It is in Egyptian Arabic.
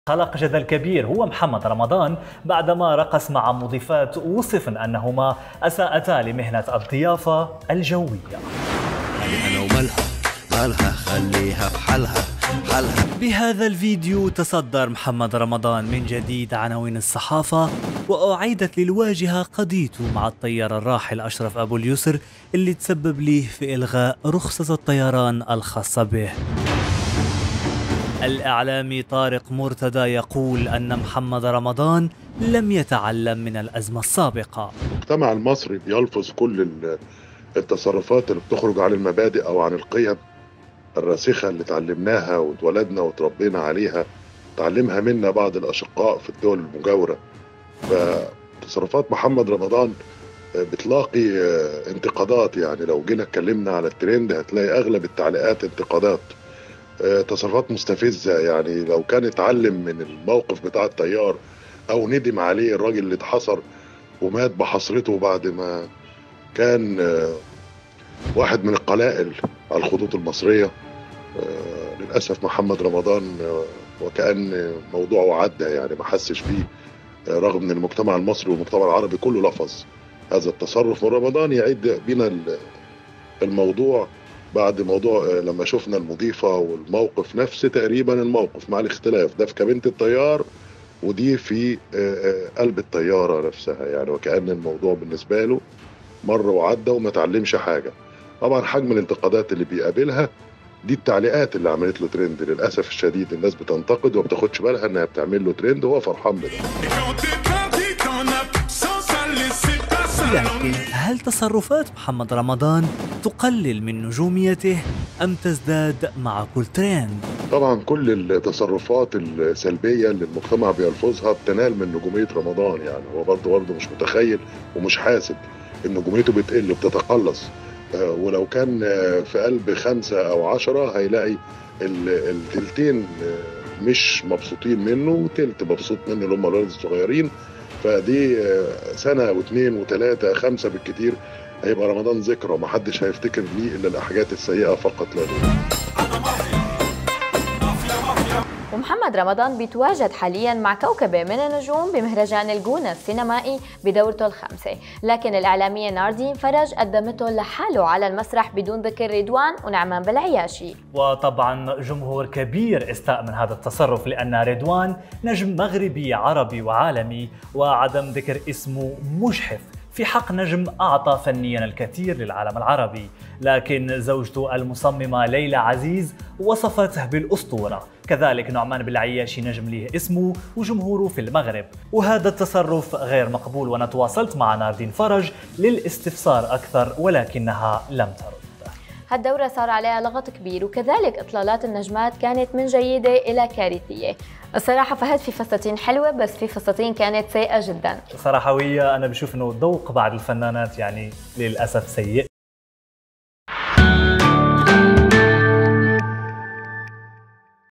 خلق جدل كبير هو محمد رمضان بعدما رقص مع مضيفات وصفن أنهما أساءتا لمهنة الضيافة الجوية أنا ومالها مالها خليها بحالها حالها بهذا الفيديو تصدر محمد رمضان من جديد عناوين الصحافة وأعيدت للواجهة قضيته مع الطيار الراحل أشرف أبو اليسر اللي تسبب له في إلغاء رخصة الطيران الخاصة به الإعلامي طارق مرتدى يقول أن محمد رمضان لم يتعلم من الأزمة السابقة المجتمع المصري بيلفظ كل ال- التصرفات اللي بتخرج عن المبادئ او عن القيم الراسخه اللي اتعلمناها واتولدنا وتربينا عليها تعلمها منا بعض الاشقاء في الدول المجاوره فتصرفات محمد رمضان بتلاقي انتقادات يعني لو جينا اتكلمنا على الترند هتلاقي اغلب التعليقات انتقادات تصرفات مستفزه يعني لو كان اتعلم من الموقف بتاع الطيار او ندم عليه الراجل اللي اتحصر ومات بحسرته بعد ما كان آه، واحد من القلائل على الخطوط المصرية آه، للأسف محمد رمضان آه، وكأن موضوعه عدى يعني ما حسش بيه آه، رغم ان المجتمع المصري والمجتمع العربي كله لفظ هذا التصرف من رمضان يعيد بنا ال- الموضوع بعد موضوع آه، لما شفنا المضيفة والموقف نفس تقريبا الموقف مع الاختلاف ده في كابينة الطيار ودي في آه، آه، قلب الطيارة نفسها يعني وكأن الموضوع بالنسبة له مر وعدى وما تعلمش حاجة طبعا حجم الانتقادات اللي بيقابلها دي التعليقات اللي عملت له ترند للاسف الشديد الناس بتنتقد وما بتاخدش بالها انها بتعمل له ترند وهو فرحان بده Et quand t'es parti, t'en as sans ça laisser passer. لكن هل تصرفات محمد رمضان تقلل من نجوميته أم تزداد مع كل ترند؟ طبعا كل التصرفات السلبيه اللي المجتمع بيلفظها بتنال من نجوميه رمضان يعني هو برضه برضه مش متخيل ومش حاسب ان نجوميته بتقل وبتتقلص آه، ولو كان آه، في قلب خمسة أو عشرة هيلاقي ال- التلتين آه، مش مبسوطين منه وتلت مبسوط منه اللي هم الولاد الصغيرين فدي آه، سنة واثنين وثلاثة خمسة بالكتير هيبقى رمضان ذكرى ومحدش هيفتكر ليه إلا الحاجات السيئة فقط لا غير ومحمد رمضان بيتواجد حاليا مع كوكبة من النجوم بمهرجان الجونة السينمائي بدورته الخامسة لكن الإعلامية ناردين فرج قدمته لحاله على المسرح بدون ذكر رضوان ونعمان بالعياشي وطبعا جمهور كبير استاء من هذا التصرف لأن رضوان نجم مغربي عربي وعالمي وعدم ذكر اسمه مجحف في حق نجم أعطى فنيا الكثير للعالم العربي لكن زوجته المصممة ليلى عزيز وصفته بالأسطورة كذلك نعمان بالعياشي نجم له اسمه وجمهوره في المغرب وهذا التصرف غير مقبول وأنا تواصلت مع ناردين فرج للاستفسار أكثر ولكنها لم ترد هالدورة صار عليها لغط كبير وكذلك إطلالات النجمات كانت من جيدة إلى كارثية الصراحة فهد في فساتين حلوة بس في فساتين كانت سيئة جدا صراحة ويا أنا بشوف إنه ذوق بعض الفنانات يعني للأسف سيء